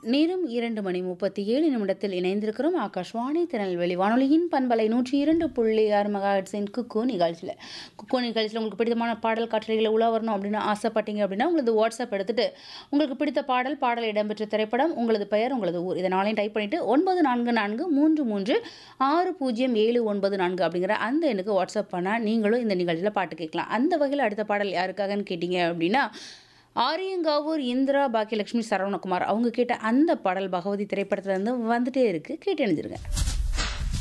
நேரம் இரண்டு மணி முப்பத்தி ஏழு நிமிடத்தில் இணைந்திருக்கிறோம் ஆகாஷ்வாணி திருநெல்வேலி வானொலியின் பண்பலை நூற்றி இரண்டு புள்ளி ஆறு மெகாஹெட்ஸின் குக்கு நிகழ்ச்சியில் குக்கு நிகழ்ச்சியில் உங்களுக்கு பிடித்தமான பாடல் காற்றலைகளை உலா வரணும் அப்படின்னு ஆசைப்பட்டீங்க அப்படின்னா உங்களது வாட்ஸ்அப் எடுத்துட்டு உங்களுக்கு பிடித்த பாடல் பாடல் இடம்பெற்ற திரைப்படம் உங்களது பெயர் உங்களது ஊர் இதனாலையும் டைப் பண்ணிட்டு ஒன்பது நான்கு நான்கு மூன்று மூன்று ஆறு பூஜ்ஜியம் ஏழு ஒன்பது நான்கு அப்படிங்கிற அந்த எண்ணுக்கு வாட்ஸ்அப் பண்ணால் நீங்களும் இந்த நிகழ்ச்சியில் பாட்டு கேட்கலாம் அந்த வகையில் அடுத்த பாடல் யாருக்காகன்னு கேட்டிங்க அப்படின்னா ஆரியங்காவூர் இந்திரா பாக்கியலட்சுமி சரவணகுமார் அவங்க கேட்ட அந்த பாடல் பகவதி திரைப்படத்துல இருந்து வந்துட்டே இருக்கு கேட்டு அணிஞ்சிருங்க